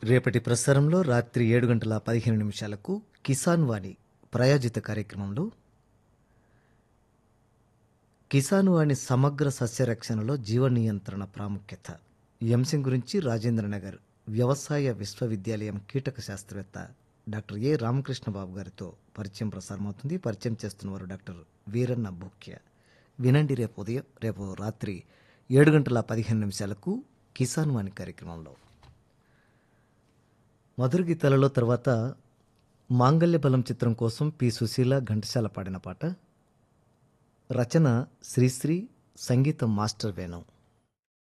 రేపటి ప్రసారంలో రాత్రి ఏడు గంటల పదిహేను నిమిషాలకు కిసాన్ వాణి ప్రాయోజిత కార్యక్రమంలో కిసాన్ వాణి సమగ్ర సస్యరక్షణలో జీవ నియంత్రణ ప్రాముఖ్యత ఈ అంశం గురించి రాజేంద్రనగర్ వ్యవసాయ విశ్వవిద్యాలయం కీటక శాస్త్రవేత్త డాక్టర్ ఏ రామకృష్ణ బాబు గారితో పరిచయం ప్రసారమవుతుంది పరిచయం చేస్తున్నవారు డాక్టర్ వీరన్న భూక్య వినండి రేపు ఉదయం రేపు రాత్రి ఏడు గంటల పదిహేను నిమిషాలకు కిసాన్ వాణి కార్యక్రమంలో మధుర గీతాలలో తర్వాత మాంగల్య బలం చిత్రం కోసం పి సుశీల ఘంటసాల పాడిన పాట రచన శ్రీశ్రీ సంగీతం మాస్టర్ వేణు